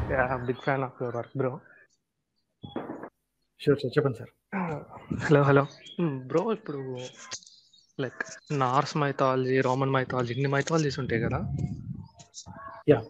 Yeah, big fan of your work, bro. Sure sir చెప్పండి sir hello hello bro ఇప్పుడు like Norse mythology Roman mythology ఇన్ని mythologies ఉంటాయి కదా yeah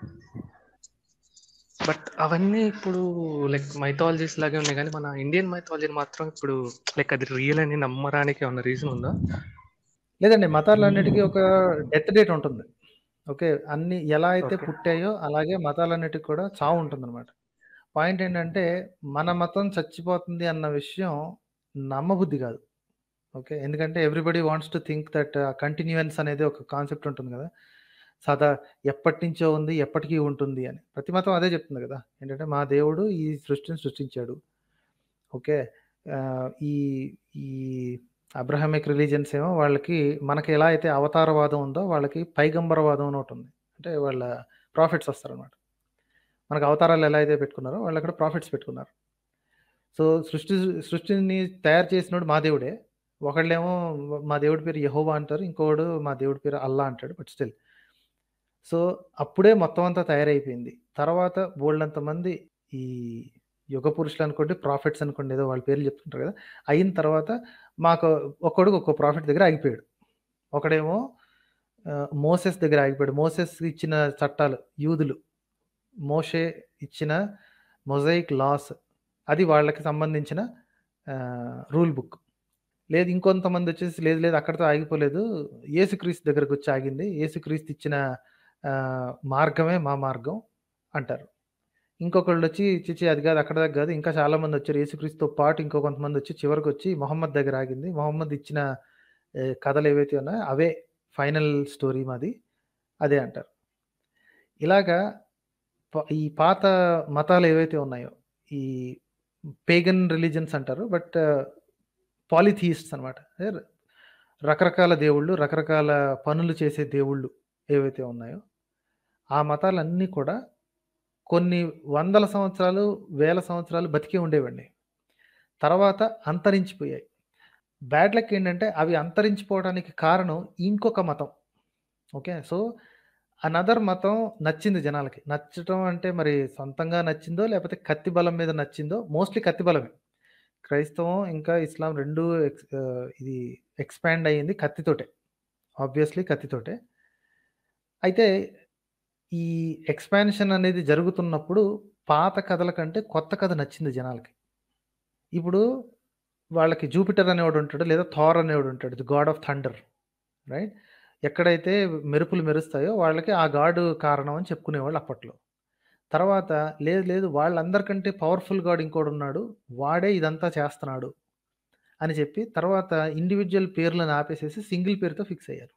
but అవన్నీ ఇప్పుడు లైక్ మైథాలజీస్ లాగే ఉన్నాయి కానీ మన ఇండియన్ మైథాలజీ మాత్రం ఇప్పుడు లైక్ అది రియల్ అని నమ్మడానికి ఉన్న రీజన్ ఉందా లేదండి మతాలన్నిటికీ ఒక డెత్ డేట్ ఉంటుంది ఓకే అన్ని ఎలా అయితే Okay. పుట్టాయో అలాగే మతాలన్నిటికి కూడా చావు ఉంటుంది అనమాట పాయింట్ ఏంటంటే మన మతం చచ్చిపోతుంది అన్న విషయం నమ్మబుద్ధి కాదు ఓకే ఎందుకంటే everybody wants to think that continuance అనేది ఒక కాన్సెప్ట్ ఉంటుంది కదా సదా ఎప్పటి నుంచో ఉంది ఎప్పటికీ ఉంటుంది అని ప్రతి మతం అదే చెప్తుంది కదా ఏంటంటే మా దేవుడు ఈ సృష్టిని సృష్టించాడు ఓకే ఆ, ఈ ఈ అబ్రహామిక్ రిలీజన్స్ ఏమో వాళ్ళకి మనకి ఎలా అయితే అవతారవాదం ఉందో వాళ్ళకి పైగంబరవాదం అని ఒకటి ఉంది అంటే వాళ్ళ ప్రాఫిట్స్ వస్తారనమాట మనకు అవతారాలు ఎలా అయితే పెట్టుకున్నారో వాళ్ళు అక్కడ ప్రాఫిట్స్ పెట్టుకున్నారు సో సృష్టి సృష్టిని తయారు చేసినోడు మా దేవుడే ఒకళ్ళేమో మా దేవుడి పేరు యహోవా అంటారు ఇంకోడు మా దేవుడి పేరు అల్లా అంటాడు బట్ స్టిల్ సో అప్పుడే మొత్తం అంతా తయారైపోయింది తర్వాత బోల్డంత మంది ఈ యుగ పురుషులు అనుకోండి ప్రాఫిట్స్ అనుకోండి ఏదో వాళ్ళ పేర్లు చెప్తుంటారు కదా అయిన తర్వాత మాకు ఒక్కడికి ఒక్కో ప్రాఫిట్ దగ్గర ఆగిపోయాడు ఒకడేమో ఆ, మోసెస్ దగ్గర ఆగిపోయాడు మోసెస్ ఇచ్చిన చట్టాలు యూదులు మోషే ఇచ్చిన మొజైక్ లాస్ అది వాళ్ళకి సంబంధించిన రూల్ బుక్ లేదు ఇంకొంతమంది వచ్చేసి లేదు లేదు అక్కడితో ఆగిపోలేదు యేసుక్రీస్తు దగ్గరకు వచ్చి ఆగింది యేసుక్రీస్తు ఇచ్చిన ఆ, మార్గమే మా మార్గం అంటారు ఇంకొకళ్ళు వచ్చి చిచి అది కాదు అక్కడ దాకా కాదు ఇంకా చాలా మంది వచ్చారు యేసుక్రీస్తుతో పాటు ఇంకో కొంతమంది వచ్చి చివరికి వచ్చి మొహమ్మద్ దగ్గర ఆగింది మొహమ్మద్ ఇచ్చిన ఏ, కథలు ఏవైతే ఉన్నాయో అవే ఫైనల్ స్టోరీ మాది అదే అంటారు ఇలాగా ప- ఈ పాత మతాలు ఏవైతే ఉన్నాయో ఈ పేగన్ రిలీజన్స్ అంటారు బట్ పాలిథీయిస్ట్స్ అనమాట రకరకాల దేవుళ్ళు రకరకాల పనులు చేసే దేవుళ్ళు ఏవైతే ఉన్నాయో ఆ మతాలన్నీ కూడా కొన్ని వందల సంవత్సరాలు వేల సంవత్సరాలు బతికే ఉండేవండి తర్వాత అంతరించిపోయాయి బ్యాడ్ లక్ ఏంటంటే అవి అంతరించిపోవడానికి కారణం ఇంకొక మతం ఓకే సో అనదర్ మతం నచ్చింది జనాలకి నచ్చటం అంటే మరి సొంతంగా నచ్చిందో లేకపోతే కత్తి బలం మీద నచ్చిందో మోస్ట్లీ కత్తి బలమే క్రైస్తవం ఇంకా ఇస్లాం రెండు ఎక్స్ ఆ, ఇది ఎక్స్పాండ్ అయ్యింది కత్తితోటే ఆబ్వియస్లీ కత్తితోటే అయితే ఈ ఎక్స్పాన్షన్ అనేది జరుగుతున్నప్పుడు పాత కథల కంటే కొత్త కథ నచ్చింది జనాలకి ఇప్పుడు వాళ్ళకి జూపిటర్ అనేవాడు ఉంటాడు లేదా థార్ అనేవాడు ఉంటాడు the god of thunder right ఎక్కడైతే మెరుపులు మెరుస్తాయో వాళ్ళకి ఆ గాడ్ కారణం అని చెప్పుకునేవాళ్ళు అప్పట్లో తర్వాత లేదు లేదు వాళ్ళందరికంటే పవర్ఫుల్ గాడ్ ఇంకోడు ఉన్నాడు వాడే ఇదంతా చేస్తున్నాడు అని చెప్పి తర్వాత ఇండివిజువల్ పేర్లను ఆపేసేసి సింగిల్ పేరుతో ఫిక్స్ అయ్యారు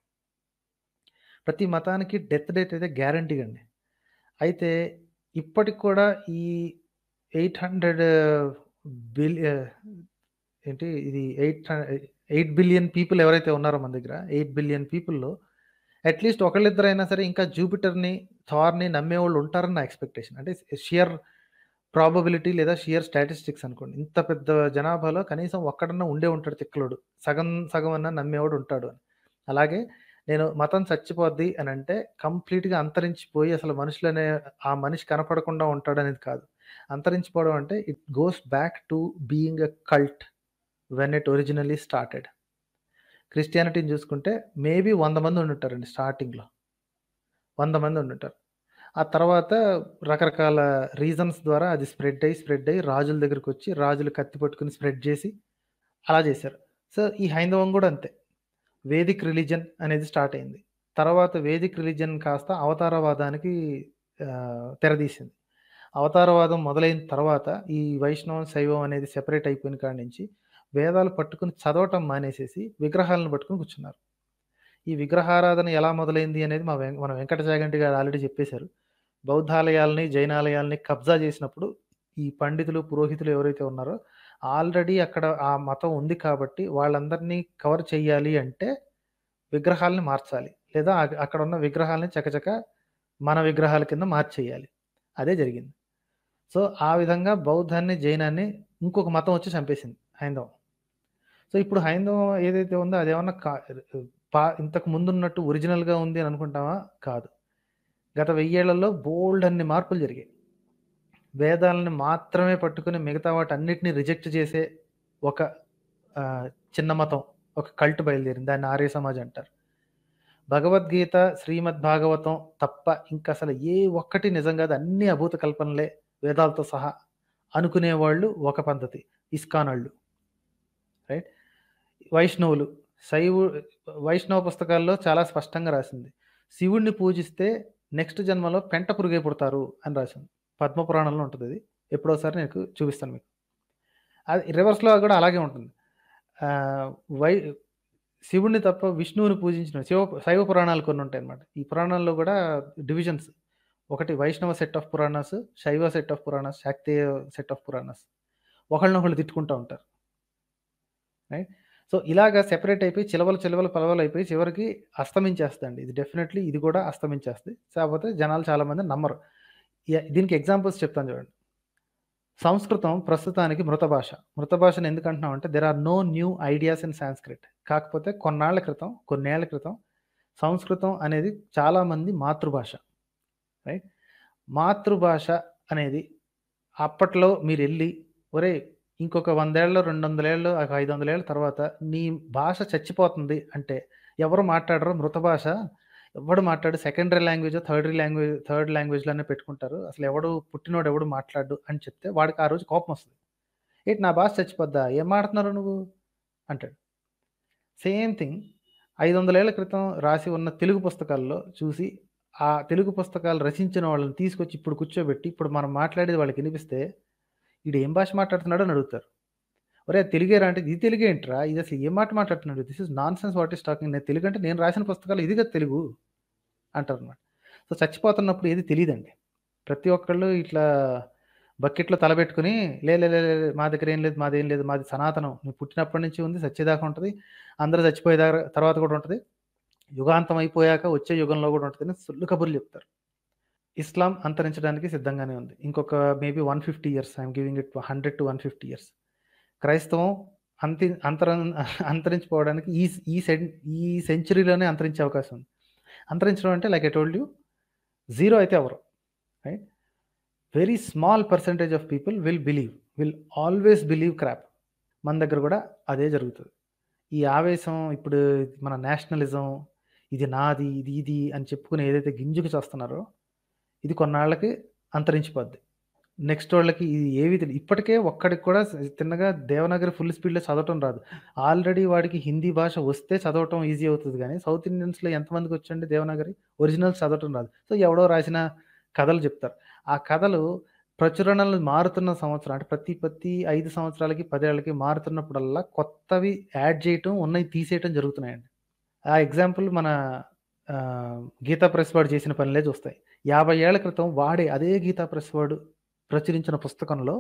ప్రతి మతానికి డెత్ డేట్ అయితే గ్యారంటీ అండి అయితే ఇప్పటికి కూడా ఈ ఎయిట్ హండ్రెడ్ బిల్ ఏంటి ఇది ఎయిట్ ఎయిట్ బిలియన్ పీపుల్ ఎవరైతే ఉన్నారో మన దగ్గర ఎయిట్ బిలియన్ పీపుల్లో అట్లీస్ట్ ఒకళ్ళిద్దరైనా సరే ఇంకా జూపిటర్ని థార్ని నమ్మేవాళ్ళు ఉంటారని నా ఎక్స్పెక్టేషన్ అంటే షియర్ ప్రాబబిలిటీ లేదా షియర్ స్టాటిస్టిక్స్ అనుకోండి ఇంత పెద్ద జనాభాలో కనీసం ఒక్కడన్నా ఉండే ఉంటాడు తిక్కలోడు సగం సగం అన్నా నమ్మేవాడు ఉంటాడు అని అలాగే నేను మతం చచ్చిపోద్ది అని అంటే కంప్లీట్గా అంతరించిపోయి అసలు మనుషులనే ఆ మనిషి కనపడకుండా ఉంటాడు అనేది కాదు అంతరించిపోవడం అంటే it goes back to being a cult when it originally started క్రిస్టియానిటీని చూసుకుంటే మేబీ వంద మంది ఉండుంటారండి స్టార్టింగ్లో వంద మంది ఉండుంటారు ఆ తర్వాత రకరకాల రీజన్స్ ద్వారా అది స్ప్రెడ్ అయ్యి స్ప్రెడ్ అయ్యి రాజుల దగ్గరికి వచ్చి రాజులు కత్తి పట్టుకుని స్ప్రెడ్ చేసి అలా చేశారు సో ఈ హైందవం కూడా అంతే వేదిక్ రిలీజన్ అనేది స్టార్ట్ అయింది తర్వాత వేదిక్ రిలీజన్ కాస్త అవతారవాదానికి ఆ, తెరదీసింది అవతారవాదం మొదలైన తర్వాత ఈ వైష్ణవం శైవం అనేది సెపరేట్ అయిపోయిన కాడి నుంచి వేదాలు పట్టుకుని చదవటం మానేసేసి విగ్రహాలను పట్టుకుని కూర్చున్నారు ఈ విగ్రహారాధన ఎలా మొదలైంది అనేది మా వెం మన వెంకట జాగంటి గారు ఆల్రెడీ చెప్పేశారు బౌద్ధాలయాల్ని జైనాలయాల్ని కబ్జా చేసినప్పుడు ఈ పండితులు పురోహితులు ఎవరైతే ఉన్నారో ఆల్రెడీ అక్కడ ఆ మతం ఉంది కాబట్టి వాళ్ళందరినీ కవర్ చేయాలి అంటే విగ్రహాలని మార్చాలి లేదా అక్- అక్కడ ఉన్న విగ్రహాలని చకచక మన విగ్రహాల కింద మార్చేయాలి అదే జరిగింది సో ఆ విధంగా బౌద్ధాన్ని జైనాన్ని ఇంకొక మతం వచ్చి చంపేసింది హైందవం సో ఇప్పుడు హైందవం ఏదైతే ఉందో అదేమన్నా కా పా ఇంతకు ముందున్నట్టు ఒరిజినల్‌గా ఉంది అని అనుకుంటామా? కాదు. గత వెయ్యేళ్లలో బోలెడన్ని మార్పులు జరిగాయి. వేదాలని మాత్రమే పట్టుకుని మిగతా వాటన్నిటిని రిజెక్ట్ చేసే ఒక ఆ, చిన్న మతం ఒక కల్ట్ బయలుదేరింది దాన్ని ఆర్య సమాజ్ అంటారు భగవద్గీత శ్రీమద్ భాగవతం తప్ప ఇంకా అసలు ఏ ఒక్కటి నిజం కాదు అన్ని అభూత కల్పనలే వేదాలతో సహా అనుకునేవాళ్ళు ఒక పద్ధతి ఇస్కానాళ్ళు రైట్ వైష్ణవులు శైవు వైష్ణవ పుస్తకాల్లో చాలా స్పష్టంగా రాసింది శివుణ్ణి పూజిస్తే నెక్స్ట్ జన్మలో పెంట పురుగే పుడతారు అని రాసింది పద్మపురాణంలో ఉంటుంది అది ఎప్పుడోసారి నీకు చూపిస్తాను మీకు అది రివర్స్లో కూడా అలాగే ఉంటుంది ఆ, వై శివుణ్ణి తప్ప విష్ణువుని పూజించిన శివ శైవ పురాణాలు కొన్ని ఉంటాయి అన్నమాట ఈ పురాణాల్లో కూడా డివిజన్స్ ఒకటి వైష్ణవ సెట్ ఆఫ్ పురాణాస్ శైవ సెట్ ఆఫ్ పురాణాస్ శాక్తేయ సెట్ ఆఫ్ పురాణాస్ ఒకళ్ళనొకళ్ళు తిట్టుకుంటూ ఉంటారు రైట్ సో ఇలాగా సెపరేట్ అయిపోయి చిలవలు చిలవలు పలవలు అయిపోయి చివరికి అస్తమించేస్తుంది ఇది డెఫినెట్లీ ఇది కూడా అస్తమించేస్తుంది కాకపోతే జనాలు చాలామంది నమ్మరు ఇ- దీనికి ఎగ్జాంపుల్స్ చెప్తాను చూడండి సంస్కృతం ప్రస్తుతానికి మృత భాష మృత భాషను ఎందుకు అంటున్నాం అంటే there are no new ideas in Sanskrit కాకపోతే కొన్నాళ్ల క్రితం కొన్నేళ్ల క్రితం సంస్కృతం అనేది చాలామంది మాతృభాష రైట్ మాతృభాష అనేది అప్పట్లో మీరు వెళ్ళి ఒరే ఇంకొక వందేళ్ళు రెండు వందలేళ్ళు ఒక ఐదు వందలేళ్ళ తర్వాత నీ భాష చచ్చిపోతుంది అంటే ఎవరు మాట్లాడరు మృత భాష ఎవడు మాట్లాడు secondary language thirdary language third లాంగ్వేజ్లోనే పెట్టుకుంటారు అసలు ఎవడు పుట్టినోడు ఎవడు మాట్లాడు అని చెప్తే వాడికి ఆ రోజు కోపం వస్తుంది ఏంటి నా భాష చచ్చిపోద్దా ఏం మాడుతున్నారు నువ్వు అంటాడు సేమ్ థింగ్ ఐదు వందలేళ్ల క్రితం రాసి ఉన్న తెలుగు పుస్తకాల్లో చూసి ఆ తెలుగు పుస్తకాలు రచించిన వాళ్ళని తీసుకొచ్చి ఇప్పుడు కూర్చోబెట్టి ఇప్పుడు మనం మాట్లాడేది వాళ్ళకి వినిపిస్తే వీడు ఏం భాష మాట్లాడుతున్నాడో అని అడుగుతారు ఒరే తెలుగేరా అంటే ఇది తెలుగు ఏంట్రా ఇది అసలు ఏం మాట మాట్లాడుతున్నాడు this is nonsense what is talking నేను తెలుగు అంటే నేను రాసిన పుస్తకాలు ఇది కదా తెలుగు అంటారు అనమాట సో చచ్చిపోతున్నప్పుడు ఏది తెలియదండి ప్రతి ఒక్కళ్ళు ఇట్లా బకెట్లో తలబెట్టుకుని లే లే లే, లే, లే, మా దగ్గర ఏం లేదు మాది ఏం లేదు మాది సనాతనం నువ్వు పుట్టినప్పటి నుంచి ఉంది సచ్చేదాకా ఉంటుంది అందరూ చచ్చిపోయేదాకా తర్వాత కూడా ఉంటుంది యుగాంతం అయిపోయాక వచ్చే యుగంలో కూడా ఉంటుంది అని సుల్లు కబుర్లు చెప్తారు ఇస్లాం అంతరించడానికి సిద్ధంగానే ఉంది ఇంకొక maybe one fifty years I'm giving it hundred to one fifty years క్రైస్తవం అంతి అంతర అంతరించిపోవడానికి ఈ ఈ సెన్ ఈ సెంచరీలోనే అంతరించే అవకాశం ఉంది అంతరించడం అంటే like I told you zero అయితే ఎవరు right very small percentage of people will believe will always believe crap మన దగ్గర కూడా అదే జరుగుతుంది ఈ ఆవేశం ఇప్పుడు మన నేషనలిజం ఇది నాది ఇది ఇది అని చెప్పుకుని ఏదైతే గింజుకు చేస్తున్నారో ఇది కొన్నాళ్ళకి అంతరించిపోద్ది నెక్స్ట్ వాళ్ళకి ఇది ఏవి తెలియదు ఇప్పటికే ఒక్కడికి కూడా తిన్నగా దేవనాగరి ఫుల్ స్పీడ్లో చదవటం రాదు ఆల్రెడీ వాడికి హిందీ భాష వస్తే చదవటం ఈజీ అవుతుంది కానీ సౌత్ ఇండియన్స్లో ఎంతమందికి వచ్చండి దేవనాగరి ఒరిజినల్ చదవటం రాదు సో ఎవడో రాసిన కథలు చెప్తారు ఆ కథలు ప్రచురణలు మారుతున్న సంవత్సరం అంటే ప్రతి ప్రతి ఐదు సంవత్సరాలకి పదేళ్ళకి మారుతున్నప్పుడల్లా కొత్తవి యాడ్ చేయటం ఉన్నవి తీసేయటం జరుగుతున్నాయండి ఆ ఎగ్జాంపుల్ మన ఆ, గీతా ప్రెస్ వాడు చేసిన పనులే చూస్తాయి యాభై ఏళ్ల క్రితం వాడే అదే గీతా ప్రెస్ వాడు ప్రచురించిన పుస్తకంలో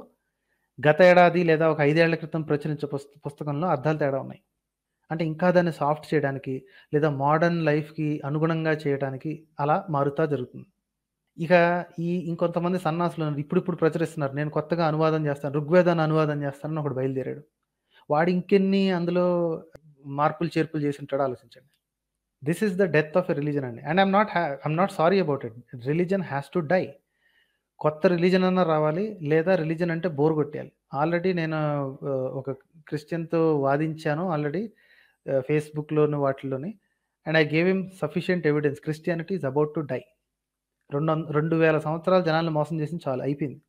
గత ఏడాది లేదా ఒక ఐదేళ్ల క్రితం ప్రచురించిన పుస్త పుస్తకంలో అర్థాలు తేడా ఉన్నాయి అంటే ఇంకా దాన్ని సాఫ్ట్ చేయడానికి లేదా మోడర్న్ లైఫ్కి అనుగుణంగా చేయడానికి అలా మారుతా జరుగుతుంది ఇక ఈ ఇంకొంతమంది సన్నాసులు ఉన్నారు. ఇప్పుడు ఇప్పుడు ప్రచురిస్తున్నారు నేను కొత్తగా అనువాదం చేస్తాను ఋగ్వేదాన్ని అనువాదం చేస్తానని ఒకడు బయలుదేరాడు వాడు ఇంకెన్ని అందులో మార్పులు చేర్పులు చేసి ఉంటాడో ఆలోచించండి this is the death of a religion అండి and I'm not I'm not sorry about it religion has to die కొత్త రిలీజన్ అన్న రావాలి లేదా రిలీజన్ అంటే బోర్ కొట్టేయాలి ఆల్రెడీ నేను ఆ, ఒక క్రిస్టియన్తో వాదించాను ఆల్రెడీ ఫేస్బుక్లోను వాటిల్లోని and I gave him sufficient evidence Christianity is about to die రెండు వంద రెండు వేల సంవత్సరాలు జనాలను మోసం చేసి చాలు అయిపోయింది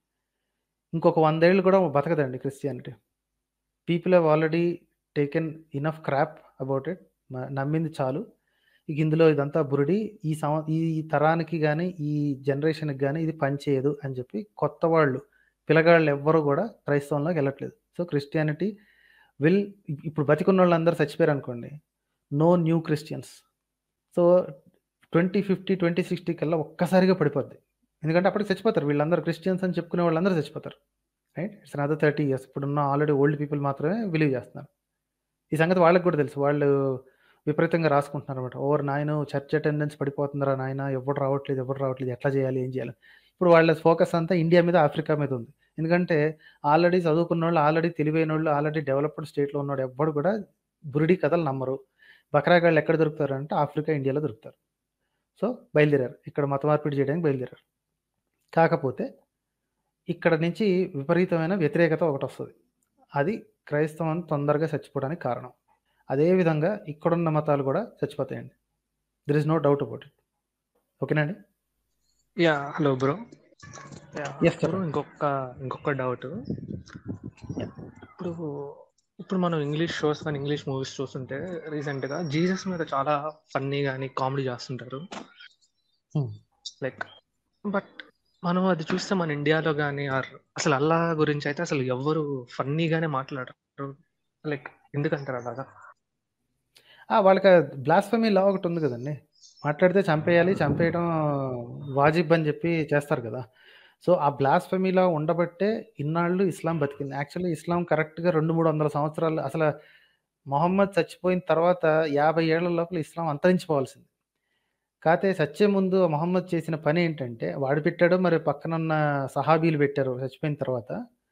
ఇంకొక వందేళ్ళు కూడా బతకదండి Christianity people have already taken enough crap about it నమ్మింది చాలు ఇక ఇందులో ఇదంతా బురిడి ఈ సంవ ఈ తరానికి కానీ ఈ జనరేషన్కి కానీ ఇది పనిచేయదు అని చెప్పి కొత్త వాళ్ళు పిల్లగాళ్ళు ఎవ్వరూ కూడా క్రైస్తవంలోకి వెళ్ళట్లేదు సో క్రిస్టియానిటీ విల్ ఇప్పుడు బతికున్న వాళ్ళందరూ చచ్చిపోయారు అనుకోండి no new Christians so twenty fifty twenty sixty కల్లా ఒక్కసారిగా పడిపోద్ది ఎందుకంటే అప్పటికి చచ్చిపోతారు వీళ్ళందరూ క్రిస్టియన్స్ అని చెప్పుకునే వాళ్ళందరూ చచ్చిపోతారు right it's another thirty years ఇప్పుడున్న ఆల్రెడీ ఓల్డ్ పీపుల్ మాత్రమే బిలీవ్ చేస్తున్నారు ఈ సంగతి వాళ్ళకి కూడా తెలుసు వాళ్ళు విపరీతంగా రాసుకుంటున్నారు అనమాట ఓవర్ నాయన చర్చ్ అటెండెన్స్ పడిపోతుందిరా నాయన ఎవరు రావట్లేదు ఎవరు రావట్లేదు ఎట్లా చేయాలి ఏం చేయాలి ఇప్పుడు వాళ్ళ ఫోకస్ అంతా ఇండియా మీద ఆఫ్రికా మీద ఉంది ఎందుకంటే ఆల్రెడీ చదువుకున్న వాళ్ళు ఆల్రెడీ తెలివైన వాళ్ళు ఆల్రెడీ డెవలప్డ్ స్టేట్లో ఉన్నాడు ఎవ్వడు కూడా బురిడి కథలు నమ్మరు బకరాగాళ్ళు ఎక్కడ దొరుకుతారు అంటే ఆఫ్రికా ఇండియాలో దొరుకుతారు సో బయలుదేరారు ఇక్కడ మత మార్పిడి చేయడానికి బయలుదేరారు కాకపోతే ఇక్కడ నుంచి విపరీతమైన వ్యతిరేకత ఒకటొస్తది. అది క్రైస్తవం తొందరగా చచ్చిపోవడానికి కారణం. అదే విధంగా ఇక్కడున్న మతాలు కూడా చచ్చిపోతాయండి. There is no doubt about it. ఓకేనా అండి? Yeah! Hello bro. Yeah! Yes. Bro చెప్పండి. ఇంకొక ఇంకొక డౌటు. యాహ్! ఇప్పుడు ఇప్పుడు మనం ఇంగ్లీష్ షోస్ గాని, ఇంగ్లీష్ మూవీస్ చూస్తుంటే రీసెంట్‌గా జీసస్ మీద చాలా ఫన్నీ గాని, కామెడీ చేస్తుంటారు. హ్మ్. లైక్ బట్ మనం అది చూస్తే మన ఇండియాలో గాని ఆర్ అసలు అల్లా గురించి అయితే అసలు ఎవ్వరు ఫన్నీగానే మాట్లాడరు. లైక్ ఎందుకంటారు అలాగా? ఆ! వాళ్ళకి ఆ బ్లాస్ఫెమీ లా ఒకటుంది గదండీ! మాట్లాడితే చంపేయాలి. చంపేయడం వాజిబ్ అని జెప్పి చేస్తారు గదా! సో, ఆ బ్లాస్ఫెమీ లా ఉండబట్టే ఇన్నాళ్ళు ఇస్లాం బతికింది. యాక్చువల్లీ ఇస్లాం కరెక్ట్‌గా 2, 300 సంవత్సరాలు అసల మొహమ్మద్ చచ్చిపోయిన తర్వాత 50 ఏళ్ల లోపల ఇస్లాం అంతరించిపోవాల్సింది. కాతే చచ్చే ముందు మొహమ్మద్ చేసిన పనేంటంటే వాడు పెట్టాడో మరి పక్కనున్న సహాబీలు పెట్టారో చచ్చిపోయిన తర్వాత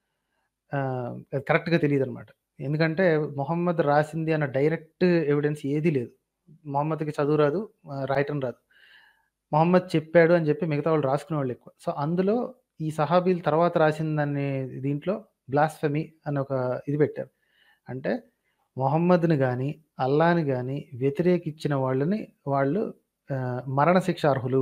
ఆహ్, అది కరెక్ట్‌గా తెలీదనమాట. ఎందుకంటే మొహమ్మద్ రాసింది అన్న డైరెక్ట్ ఎవిడెన్స్ ఏదీ లేదు. మొహమ్మద్‌కి చదువు రాదు. ఆహ్, రాయటం రాదు. మొహమ్మద్ చెప్పాడు అని జెప్పి మిగతా వాళ్ళు రాసుకునేవాళ్ళు ఎక్కువ. సో, అందులో ఈ సహాబీలు తర్వాత రాసిందనే దీంట్లో బ్లాస్ఫెమీ అని ఒక ఇది పెట్టారు. అంటే మొహమ్మద్‌ని గాని, అల్లాని గాని వ్యతిరేకించిన వాళ్ళని వాళ్ళు ఆహ్, మరణశిక్ష అర్హులు.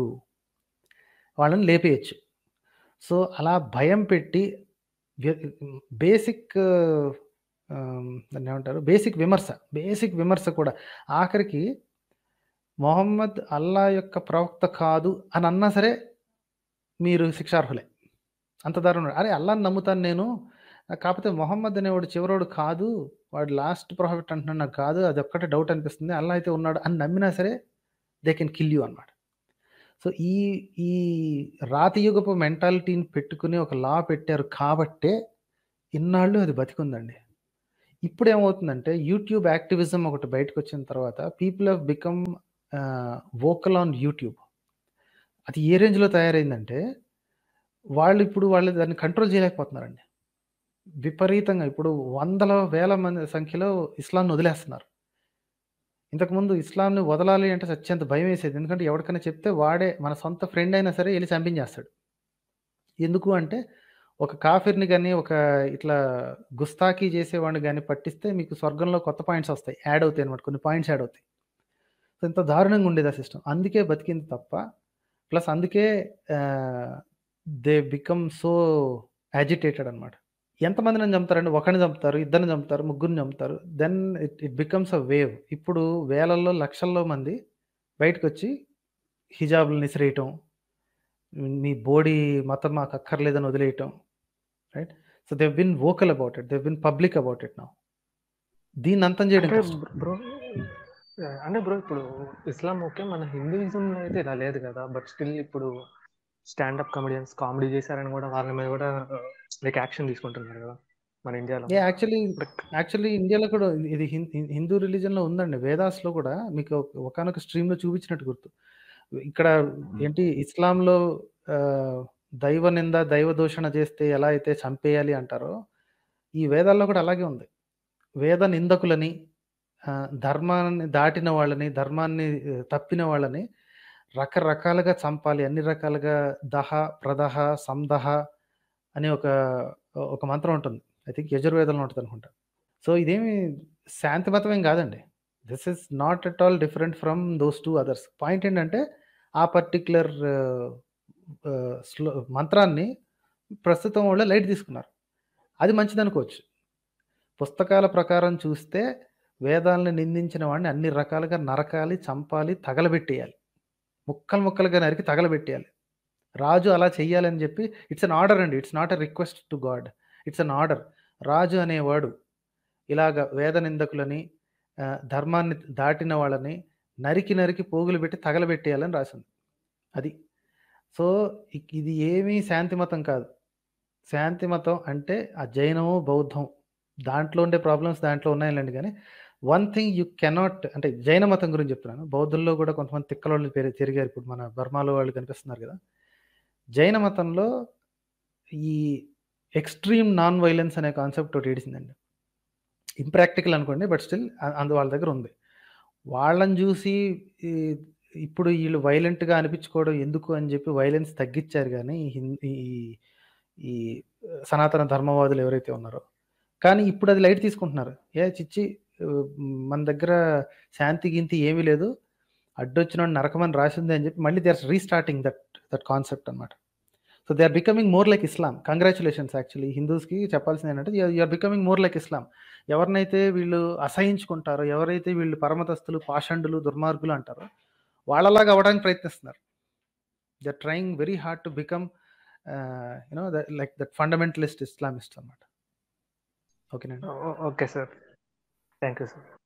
వాళ్ళని లేపేయొచ్చు. సో, అలా భయం పెట్టి వ్య బేసిక్ ఆహ్, దాన్నేమంటారు? బేసిక్ విమర్శ. బేసిక్ విమర్శ కూడా ఆఖరికి మొహమ్మద్ అల్లా యొక్క ప్రవక్త కాదు అని అన్నా సరే మీరు శిక్షార్హులే. అంత దారుణం. అరే! అల్లాని నమ్ముతాను నేను. కాపోతే మొహమ్మద్ అనేవాడు చివరోడు కాదు. వాడు లాస్ట్ ప్రాఫిట్ అంటున్నాడు నాకు కాదు. అదొక్కటే డౌట్ అనిపిస్తుంది. అల్లా అయితే ఉన్నాడు అని నమ్మినా సరే దే కెన్ కిల్ యూ అన్నమాట. సో, ఈ ఈ రాతియుగపు మెంటాలిటీని పెట్టుకొని ఒక లా పెట్టారు కాబట్టే ఇన్నాళ్ళు అది బతికుందండి. ఇప్పుడేమవుతుందంటే యూట్యూబ్ యాక్టివిజం ఒకటి బయటకొచ్చిన తర్వాత people have become ah, vocal on YouTube. అది ఏ రేంజ్‌లో తయారైందంటే వాళ్ళు ఇప్పుడు వాళ్ళు దాన్ని కంట్రోల్ చేయలేకపోతున్నారండి. విపరీతంగా ఇప్పుడు వందల వేల మంది సంఖ్యలో ఇస్లాంని వదిలేస్తున్నారు. ఇంతకుముందు ఇస్లాంని వదలాలి అంటే చచ్చేంత భయమేసేది. ఎందుకంటే ఎవడికైనా చెప్తే వాడే మన సొంత ఫ్రెండ్ అయినా సరే ఎళ్లి చంపించేస్తాడు. ఎందుకు అంటే ఒక కాఫిర్‌ని గాని, ఒక ఇట్లా గుస్తాకీ చేసేవాడిని గాని పట్టిస్తే మీకు స్వర్గంలో కొత్త పాయింట్స్ వస్తాయి. యాడ్ అవుతాయన్నమాట. కొన్ని పాయింట్స్ యాడ్ అవుతాయి. సో, ఇంత దారుణంగా ఉండేది ఆ సిస్టమ్. అందుకే బతికింది తప్ప ప్లస్ అందుకే ఆహ్, దే బికమ్ సో యాజిటేటెడ్ అన్నమాట. ఎంతమందిని చంపుతారండి? ఒకడిని చంపుతారు, ఇద్దరిని చంపుతారు, ముగ్గురిని చంపుతారు. Then it it becomes a wave. ఇప్పుడు వేలల్లో, లక్షల్లో మంది బయటకొచ్చి హిజాబులను ఇసిరేయటం. మీ బోడీ మతం మాకు అక్కర్లేదని వదిలేయటం. Right? So, they have been vocal about it. They have been public about it now. దీన్ని అంతం చేయడం అంటే కష్టం. Bro yeah! అంటే బ్రో ఇప్పుడు ఇస్లాం ఓకే. మన హిందూయిజంలో అయితే ఇలా లేదు గదా! బట్ స్టిల్ ఇప్పుడు స్టాండ్ అప్ కమెడియన్స్ కామెడీ చేశారని గూడా వాళ్ళ మీద గూడా లైక్ యాక్షన్ తీసుకుంటున్నారు గదా! మన ఇండియాలో. యాహ్! యాక్చువల్లీ లైక్ యాక్చువల్లీ ఇండియాలో కూడా ఇది హిం హిం హిందూ రిలిజియన్‌లో ఉందండి. వేదాస్‌లో కూడా మీకు ఒకానొక స్ట్రీమ్‌లో చూపించినట్టు గుర్తు. ఇక్కడ ఏంటి ఇస్లాంలో ఆహ్, దైవ నింద, దైవ దూషణ చేస్తే ఎలా అయితే చంపేయాలి అంటారో, ఈ వేదాల్లో కూడా అలాగే ఉంది. వేద నిందకులని ఆహ్, ధర్మాన్ని దాటిన వాళ్ళని, ధర్మాన్ని ఆహ్, తప్పిన వాళ్ళని రకరకాలుగా చంపాలి. అన్ని రకాలుగా దహ, ప్రదహ, సందహ అని ఒక ఒక మంత్రం ఉంటుంది. ఐ థింక్ యజుర్వేదంలో ఉంటదనుకుంటా. సో, ఇదేమి శాంతి మతం ఏం కాదండి. This is not at all different from those 2 others. Point ఏంటంటే ఆ పర్టిక్యులర్ ఆహ్, శ్లో మంత్రాన్ని ప్రస్తుతం వాళ్ళు లైట్ తీసుకున్నారు. అది మంచిదనుకోవచ్చు. పుస్తకాల ప్రకారం చూస్తే వేదాల్ని నిందించిన వాడిని అన్ని రకాలుగా నరకాలి, చంపాలి, తగలబెట్టేయాలి. ముక్కలు ముక్కలుగా నరికి తగలబెట్టేయాలి. రాజు అలా చెయ్యాలని జెప్పి ఇట్స్ ఎన్ ఆర్డర్ అండి. It's not a request to god. It's an order. రాజు అనేవాడు ఇలాగ వేద నిందకులని ఆహ్, ధర్మాన్ని దాటిన వాళ్ళని నరికి, నరికి పోగులు పెట్టి తగలబెట్టేయాలని రాసింది. అది. సో, ఇక్ ఇది ఏమీ శాంతి మతం కాదు. శాంతి మతం అంటే ఆ జైనము, బౌద్ధం దాంట్లో ఉండే ప్రాబ్లమ్స్ దాంట్లో ఉన్నాయిలెండి గానీ, వన్ థింగ్ యూ కెనాట్ అంటే జైన మతం గురించి చెప్తున్నాను. బౌద్ధుల్లో కూడా కొంతమంది తిక్కలోళ్ళు పెరి తిరిగారు. ఇప్పుడు మన బర్మాలో వాళ్ళు కనిపిస్తున్నారు గదా! జైన మతంలో ఈ ఎక్స్‌ట్రీమ్ నాన్ వయలెన్స్ అనే కాన్సెప్ట్ ఒకటి ఏడిసిందండి. ఇంప్రాక్టికల్ అనుకోండి. బట్ స్టిల్ అ అందు వాళ్ళ దగ్గర ఉంది. వాళ్ళని జూసి ఈ ఇప్పుడు ఈళ్ళు వయలెంట్‌గా అనిపించుకోవడం ఎందుకు అని జెప్పి వయలెన్స్ తగ్గిచ్చారు గానీ, హిన్ ఈ ఈ సనాతన ధర్మవాదులు ఎవరైతే ఉన్నారో కానీ ఇప్పుడు అది లైట్ తీసుకుంటున్నారు ఏ చిచ్చి ఆ, మన దగ్గర శాంతి గింతి ఏమీ లేదు అడ్డొచ్చిన నరకమని రాసింది అని చెప్పి మళ్ళీ they are restarting that that concept అనమాట so they are becoming more like Islam congratulations actually హిందూస్కి చెప్పాల్సింది ఏంటంటే you are becoming more like Islam ఎవరినైతే వీళ్ళు అసహించుకుంటారో ఎవరైతే వీళ్ళు పరమతస్తులు పాషండులు దుర్మార్గులు అంటారో వాళ్ళలాగా అవ్వడానికి ప్రయత్నిస్తున్నారు they are trying very hard to become you know like that fundamentalist Islamist అనమాట ఓకేనండి okay sir thank you sir